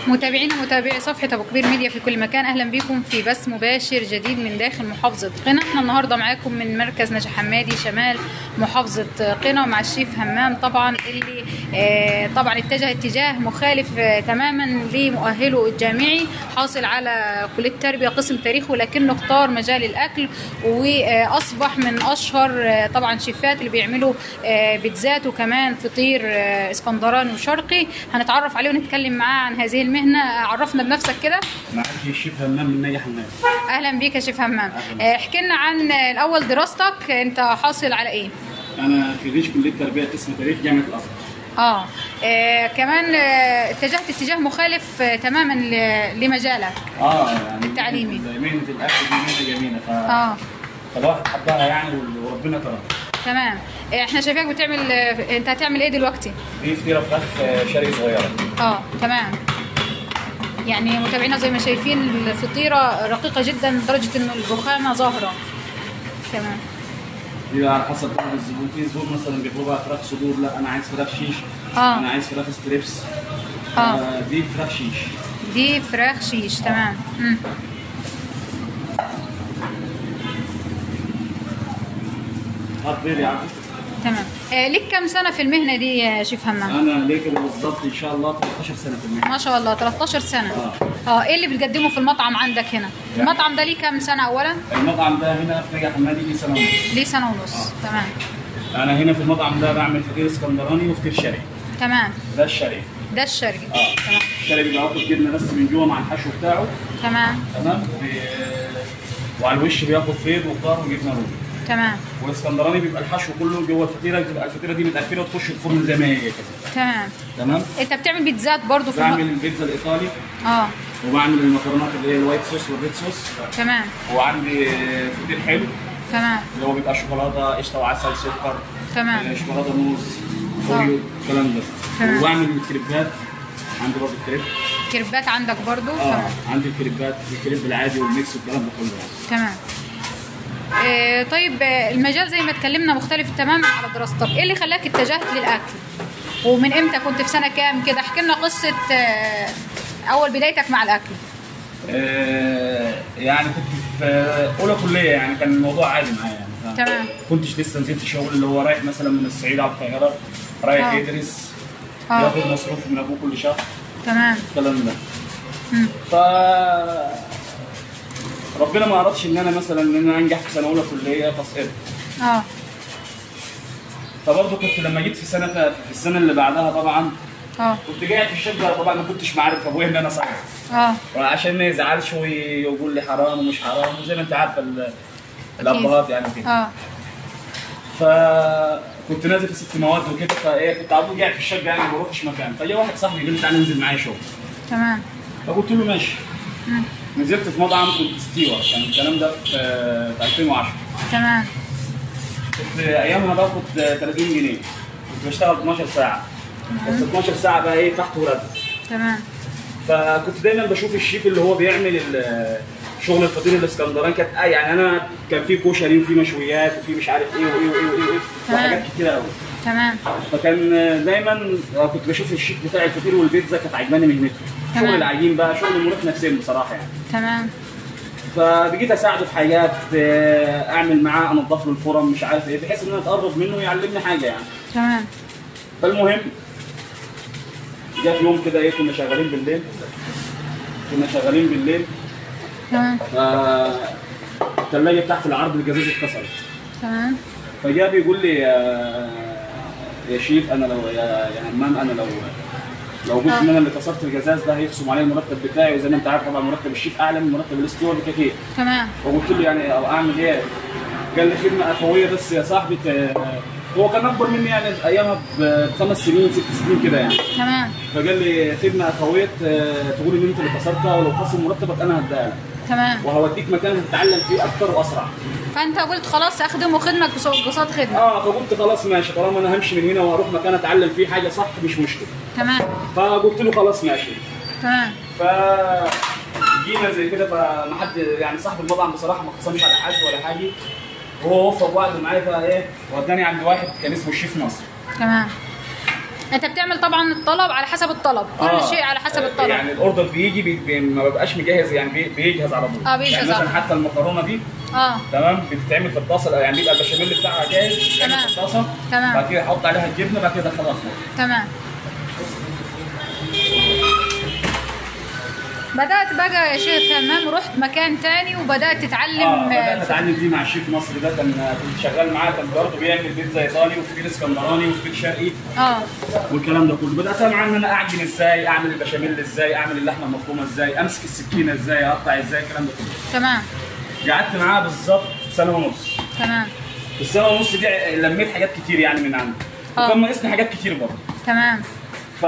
متابعين ومتابعي صفحة أبو كبير ميديا في كل مكان أهلا بكم في بث مباشر جديد من داخل محافظة قنا احنا النهاردة معاكم من مركز نجا حمادي شمال محافظة قنا مع الشيف همام طبعا اللي آه طبعا اتجه اتجاه مخالف آه تماما لمؤهله الجامعي حاصل على كلية التربية قسم تاريخ ولكنه اختار مجال الأكل وأصبح من أشهر آه طبعا شيفات اللي بيعملوا آه بيتزات وكمان فطير آه اسكندراني وشرقي هنتعرف عليه ونتكلم معاه عن هذه المهنة عرفنا بنفسك كده معاك الشيف همام من نجا حمام اهلا بيك يا شيف همام آه، احكي لنا عن آه، الاول دراستك انت حاصل على ايه انا خريج كليه تربيه قسم تاريخ جامعه الازهر اه, آه كمان آه، اتجهت اتجاه مخالف آه تماما ل- لمجالك اه يعني التعليمي. مهنه الاكل دي مهنه جميله ف... اه فالواحد حبها يعني وربنا كرمه تمام آه، احنا شايفاك بتعمل آه، انت هتعمل ايه دلوقتي دي فطيره فراخ آه، شرقي صغيره اه تمام يعني متابعينا زي ما شايفين الفطيره رقيقه جدا لدرجه ان الرخامه ظاهره تمام دي بقى على حسب طلب الزبون في زبون مثلا بيطلبها فراخ صدور لا انا عايز فراخ شيش آه. انا عايز فراخ ستريبس آه. دي فراخ شيش دي فراخ شيش تمام مم. هات بيلي عارف تمام آه ليك كام سنه في المهنه دي يا شيف همام انا ليه كده بالظبط ان شاء الله 13 سنه في المهنه ما شاء الله 13 سنه آه. اه ايه اللي بتقدمه في المطعم عندك هنا يعني- المطعم ده ليه كام سنه اولا المطعم ده هنا في نجا حمادي ليه سنه ونص ليه سنه ونص آه. تمام انا هنا في المطعم ده بعمل فطير اسكندراني وفطير شرقي تمام ده الشرقي ده الشرقي اه تمام الشرقي بيبقى واخد جبنه بس من جوه مع الحشو بتاعه تمام تمام بي- وعلى الوش بياخد بيض وخضار وجبنه رومي تمام والاسكندراني بيبقى الحشو كله جوه الفطيره بتبقى الفطيره دي متقفله وتخش الفرن زي ما هي كده تمام تمام انت بتعمل بيتزات برضو في بعمل الم... البيتزا الايطالي اه وبعمل المكرونات اللي هي الوايت صوص والريد صوص تمام وعندي فطير حلو تمام اللي هو بيبقى شوكولاته قشطه وعسل سكر تمام. آه، شوكولاته موز اوريو الكلام ده تمام. وبعمل الكريبات عندي برضه الكريب كريبات عندك برضو اه تمام عندي الكريبات الكريب العادي والميكس والكلام ده كله يعني تمام آه طيب آه، المجال زي ما اتكلمنا مختلف تماما على دراستك ايه اللي خلاك اتجهت للاكل ومن امتى كنت في سنه كام كده احكي لنا قصه آه اول بدايتك مع الاكل آه، يعني كنت في اولى كليه يعني كان الموضوع عادي معايا يعني ف- تمام. كنتش لسه نزلت شغل اللي هو رايح مثلا من الصعيد على القاهره رايح آه. يدرس آه. ياخد مصروف من ابوه كل شهر تمام الكلام ده مم. ف ربنا ما ارادش ان انا مثلا ان انا انجح في سنه اولى كليه فسقطت اه فبرضه كنت لما جيت في سنه في السنه اللي بعدها طبعا اه كنت قاعد في الشقه طبعا ما كنتش معارف ابويا ان انا صايم اه وعشان ما يزعلش ويقول لي حرام ومش حرام وزي ما انت عارفه ال- الابهات يعني كده اه فكنت نازل في ست مواد وكده فايه كنت ابوي قاعد في الشقه يعني ما بروحش مكان فجاء واحد صاحبي قال لي تعالى انزل معايا شغل تمام فقلت له ماشي مم. نزلت في مطعم كنت ستيوار كان الكلام ده في في 2010 تمام كنت ايامها باخد 30 جنيه كنت بشتغل 12 ساعه بس 12 ساعه بقى ايه تحت ورد تمام فكنت دايما بشوف الشيف اللي هو بيعمل ال- شغل الفطير الاسكندراني كانت آه يعني انا كان في كشري وفي مشويات وفي مش عارف ايه وايه وايه وايه, وإيه تمام. وحاجات كتيره قوي تمام فكان دايما كنت بشوف الشيف بتاع الفطير والبيتزا كانت عجباني مهنته تمام. شغل العجين بقى شغل مريح نفسيا بصراحه يعني تمام فبقيت اساعده في حاجات آه، اعمل معاه انضف له الفرن مش عارف ايه بحيث ان انا اتقرب منه يعلمني حاجه يعني تمام فالمهم جاء في يوم كده ايه كنا شغالين بالليل كنا شغالين بالليل تمام الثلاجه بتاعت العرض الجزاز اتكسرت تمام فجاء بيقول لي يا يا شيف انا لو يا يا همام انا لو لو قلت ان انا اللي كسرت الجزاز ده هيخصم عليا المرتب بتاعي وزي ما انت عارف طبعا مرتب الشيف اعلى من مرتب الاستيوارد كتير تمام فقلت له يعني أو اعمل ايه؟ قال لي خدمه اخويه بس يا صاحبي ت- هو كان اكبر مني يعني ايامها بخمس سنين ست سنين كده يعني تمام فقال لي خدمه اخويه ت- تقول ان انت اللي كسرتها ولو خصم مرتبك انا هديها لك تمام وهوديك مكان هتتعلم فيه اكتر واسرع فانت قلت خلاص اخدم وخدمك بص- قصاد خدمه اه فقلت خلاص ماشي طالما انا همشي من هنا واروح مكان اتعلم فيه حاجه صح مش مشكله تمام فقلت له خلاص ماشي تمام ف جينا زي كده فما حد يعني صاحب المطعم بصراحه ما خصمش على حد ولا حاجه وهو وفق وعده معايا فايه وداني عند واحد كان اسمه الشيف ناصر تمام انت بتعمل طبعا الطلب على حسب الطلب كل آه. شيء على حسب الطلب يعني الاوردر بيجي بي بي ما ببقاش مجهز يعني بي بيجهز على طول آه، بيجهز يعني على مثلا حتى المكرونه دي اه تمام بتتعمل في الطاسه يعني بيبقى البشاميل بتاعها جاهز بتتعمل تمام. في الطاسه تمام. بعد كده احط عليها الجبنه بعد كده ادخلها الفرن تمام بدأت بقى يا شيخ همام ورحت مكان تاني وبدأت تتعلم اه بدات آه، اتعلم دي مع الشيف مصري ده كان كنت شغال معاه كان برضه بيعمل بيتزا ايطالي وفطير اسكندراني وفطير شرقي اه والكلام ده كله بدات معاه ان انا اعجن ازاي اعمل البشاميل ازاي اعمل اللحمه المفرومه ازاي امسك السكينه ازاي اقطع ازاي الكلام ده كله تمام قعدت معاه بالظبط سنه ونص تمام السنه ونص دي لميت حاجات كتير يعني من عنده آه. وكان ناقصني حاجات كتير برضه تمام ف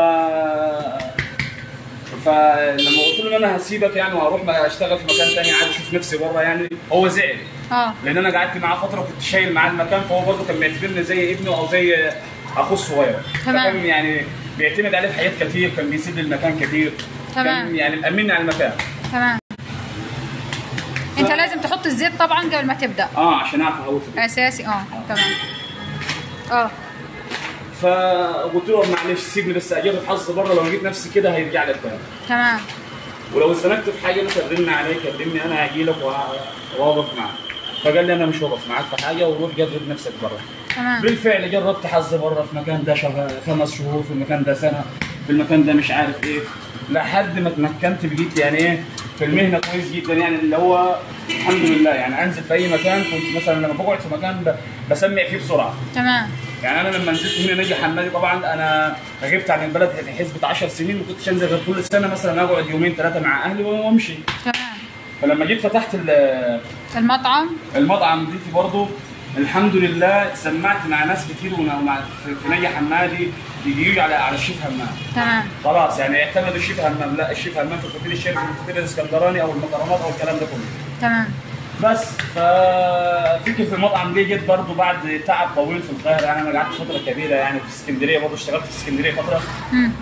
فلما قلت له ان انا هسيبك يعني وهروح اشتغل في مكان تاني عايز اشوف نفسي بره يعني هو زعل اه لان انا قعدت معاه فتره وكنت شايل معاه المكان فهو برضه كان معتبرني زي ابنه او زي اخوه الصغير تمام. فكان يعني بيعتمد عليه في حاجات كتير كان بيسيب لي المكان كتير تمام. كان يعني مأمني على المكان تمام انت لازم تحط الزيت طبعا قبل ما تبدأ اه عشان اعرف اهوي في اساسي اه تمام اه فقلت له معلش سيبني بس اجرب حظي بره لو لقيت نفسي كده هيرجع لك تاني تمام ولو اتزنقت في حاجه مثلا رن عليك كلمني انا هاجي لك وه- واقف معاك فقال لي انا مش واقف معاك في حاجه وروح جرب نفسك بره تمام بالفعل جربت حظي بره في المكان ده شهر خمس شهور في المكان ده سنه في المكان ده مش عارف ايه لحد ما اتمكنت بقيت يعني ايه في المهنه كويس جدا يعني اللي هو الحمد لله يعني انزل في اي مكان كنت مثلا لما بقعد في مكان ب- بسمع فيه بسرعه تمام يعني انا لما نزلت هنا نادي حمادي طبعا انا غبت عن البلد حسبة 10 سنين ما كنتش انزل غير كل سنه مثلا اقعد يومين ثلاثه مع اهلي وامشي تمام فلما جيت فتحت ال- المطعم المطعم ديتي برضو الحمد لله سمعت مع ناس كتير ومع في في نادي حمادي بيجي على على الشيف همام تمام خلاص يعني اعتمدوا الشيف همام لا الشيف همام في الفطير الشرقي والفطير الاسكندراني او المكرونات او الكلام ده كله تمام بس ففكره المطعم دي جت برضو بعد تعب طويل في القاهره يعني انا قعدت فتره كبيره يعني في اسكندريه برضو اشتغلت في اسكندريه فتره مم.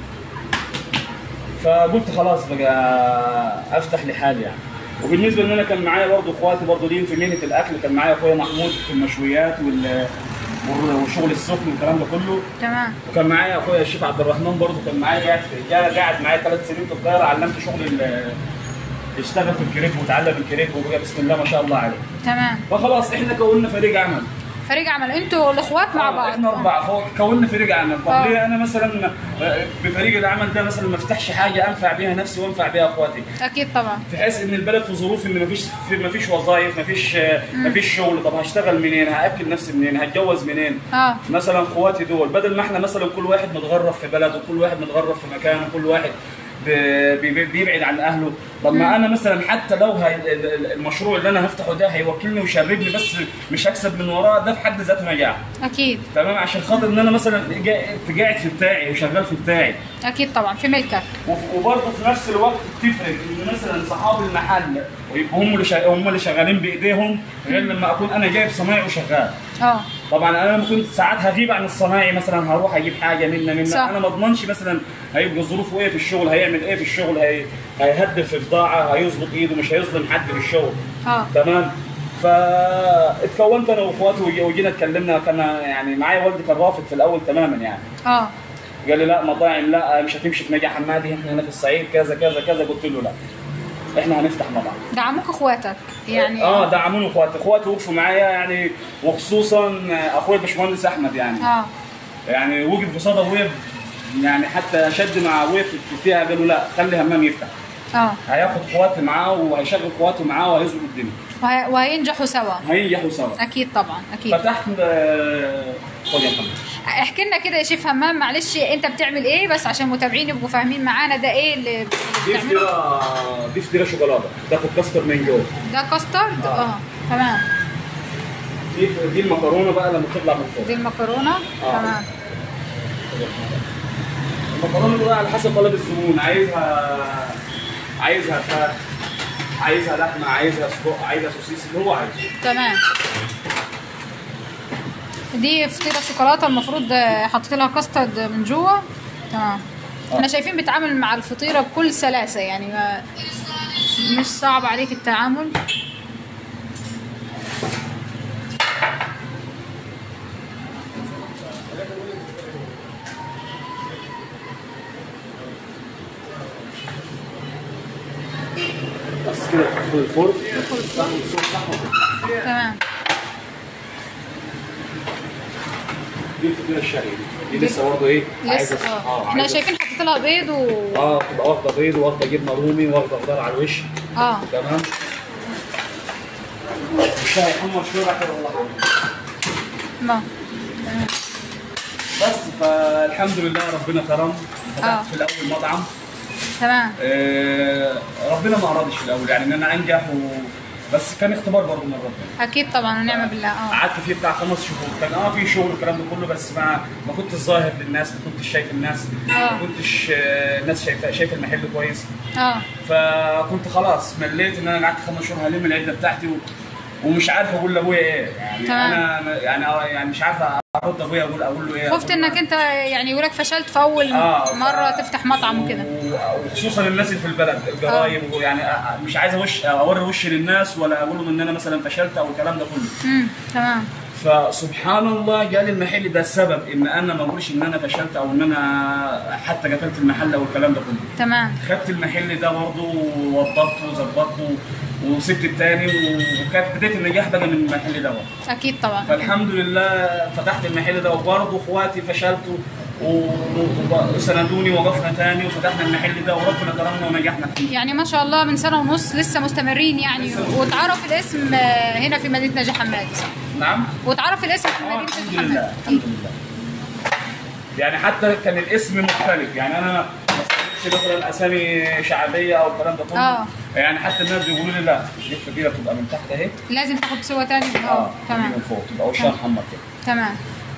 فقلت خلاص بقى افتح لحالي يعني وبالنسبه ان انا كان معايا برضو اخواتي برضو ليهم في مهنه الاكل كان معايا اخويا محمود في المشويات وال والشغل السخن والكلام ده كله تمام وكان معايا اخويا الشيف عبد الرحمن برضو كان معايا قاعد في قاعد قاعد معايا ثلاث سنين في القاهره علمت شغل ال- اشتغل في الكريك وتعلم الكريك وبقى بسم الله ما شاء الله عليه تمام فخلاص احنا كونا فريق عمل فريق عمل انتوا الاخوات مع آه، بعض احنا اربعه فوق كونا فريق عمل طب آه. ليه انا مثلا آه، بفريق العمل ده مثلا ما افتحش حاجه انفع بيها نفسي وانفع بيها اخواتي اكيد طبعا بحيث ان البلد في ظروف ان مفيش في مفيش وظائف مفيش آه، مفيش شغل طب هشتغل منين هاكل نفسي منين هتجوز منين اه مثلا اخواتي دول بدل ما احنا مثلا كل واحد متغرب في بلد وكل واحد متغرب في مكان وكل واحد ب- بي- بيبعد عن اهله طب ما انا مثلا حتى لو هي ال- ال- المشروع اللي انا هفتحه ده هيوكلني ويشربني بس مش هكسب من وراه ده في حد ذاته نجاح اكيد تمام عشان خاطر ان انا مثلا جا- في قاعد في بتاعي وشغال في بتاعي اكيد طبعا في ملكك وف- وبرضه في نفس الوقت بتفرق ان مثلا صحاب المحل ويبقوا هم اللي شا- هم اللي شغالين بايديهم غير لما اكون انا جايب صنايعي وشغال اه طبعا انا لما كنت ساعات هغيب عن الصنايعي مثلا هروح اجيب حاجه منا منا صح. انا ما اضمنش مثلا هيبقى ظروفه ايه في الشغل هيعمل ايه في الشغل هي... هيهدف في بضاعه هيظبط ايده مش هيظلم حد في الشغل اه تمام فاتكونت انا واخواتي وجي- وجينا اتكلمنا كان يعني معايا والدي كان رافض في الاول تماما يعني اه قال لي لا مطاعم لا مش هتمشي في نجا حمادي احنا هنا في الصعيد كذا كذا كذا قلت له لا احنا هنفتح مطعم دعموك اخواتك يعني اه دعموني اخواتي اخواتي وقفوا معايا يعني وخصوصا اخويا الباشمهندس احمد يعني اه يعني وقف قصاد ابويا يعني حتى شد مع ابويا في في فيها قالوا لا خلي همام يفتح اه هياخد اخواتي معاه وهيشغل اخواتي معاه وهيظبط الدنيا وهي- وهينجحوا سوا هينجحوا سوا اكيد طبعا اكيد فتحت آه، خد يا محمد احكي لنا كده يا شيف همام معلش انت بتعمل ايه بس عشان المتابعين يبقوا فاهمين معانا ده ايه اللي اللي دي بتعمله فطيره دي فطيره شوكولاته تاخد كاستر من جوه ده كاسترد آه. اه تمام دي دي المكرونه بقى لما تطلع من دي الفرن المكرونه آه. تمام المكرونه دي بقى على حسب طلب الزبون عايزها عايزها فراخ عايزها لحمه عايزها سجق عايزها سوسيس اللي هو عايزه تمام دي فطيره شوكولاته المفروض آه، حطيت لها كاسترد من جوه تمام احنا شايفين بيتعامل مع الفطيره بكل سلاسه يعني ما مش صعب عليك التعامل بس كده تدخل الفرن تفتح الصوت بتاعهم تمام دي الفطيره الشرقي دي دي لسه برضه ايه لسه عايزة- اه احنا عايزة- شايفين حطيت لها بيض و اه تبقى واخده بيض واخده جبنه رومي واخده خضار على الوش اه تمام مش هيحمر شويه بعد كده والله ما تمام بس فالحمد لله ربنا كرم آه. فتحت في الاول مطعم تمام آه ربنا ما ارادش في الاول يعني ان انا انجح و... بس كان اختبار برضه من ربنا اكيد طبعا ونعم بالله اه قعدت فيه بتاع خمس شهور كان اه في شغل والكلام ده كله بس ما ما كنتش ظاهر للناس ما كنتش شايف الناس آه. ما كنتش آه، الناس شايفه شايف المحل كويس اه فكنت خلاص مليت ان انا قعدت خمس شهور هلم العده بتاعتي و... ومش عارف اقول لابويا ايه يعني تمام. انا يعني يعني مش عارف ارد ابويا اقول اقول له ايه خفت أقول له انك انت يعني يقولك فشلت في اول آه، مره ف- تفتح مطعم وكده و- وخصوصا الناس اللي في البلد الجرايم ويعني أ- مش عايز اوش اوري وشي للناس ولا اقول لهم ان انا مثلا فشلت او الكلام ده كله امم تمام فسبحان الله جالي المحل ده السبب ان انا ما اقولش ان انا فشلت او ان انا حتى قفلت المحل او الكلام ده كله تمام خدت المحل ده برضه ووضبته وظبطته وسبت التاني وكانت بدايه النجاح بقى من المحل ده برضه. اكيد طبعا فالحمد لله فتحت المحل ده وبرضه اخواتي فشلت و- و- وسندوني وقفنا تاني وفتحنا المحل ده وربنا كرمنا ونجحنا فيه يعني ما شاء الله من سنه ونص لسه مستمرين يعني واتعرف الاسم آه، هنا في مدينه نجا حمادي نعم واتعرف الاسم في آه، مدينه الحمد نجا لله حمادي الحمد لله يعني حتى كان الاسم مختلف يعني انا ما استخدمتش مثلا اسامي شعبيه او الكلام ده كله آه. يعني حتى الناس بيقولوا لي لا دي الفطيره بتبقى من تحت اهي لازم تاخد سوا تاني اه اه تمام من فوق تبقى وشها محمر كده تمام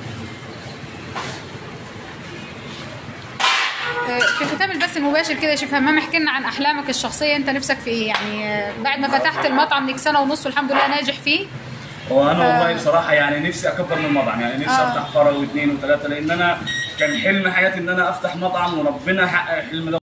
آه، في ختام البث المباشر كده يا شيف همام احكي لنا عن احلامك الشخصيه انت نفسك في ايه يعني آه، بعد ما فتحت المطعم ليك سنه ونص والحمد لله ناجح فيه هو انا آه. والله بصراحه يعني نفسي اكبر من المطعم يعني نفسي آه. افتح فرع واثنين وثلاثه لان انا كان حلم حياتي ان انا افتح مطعم وربنا حقق الحلم ده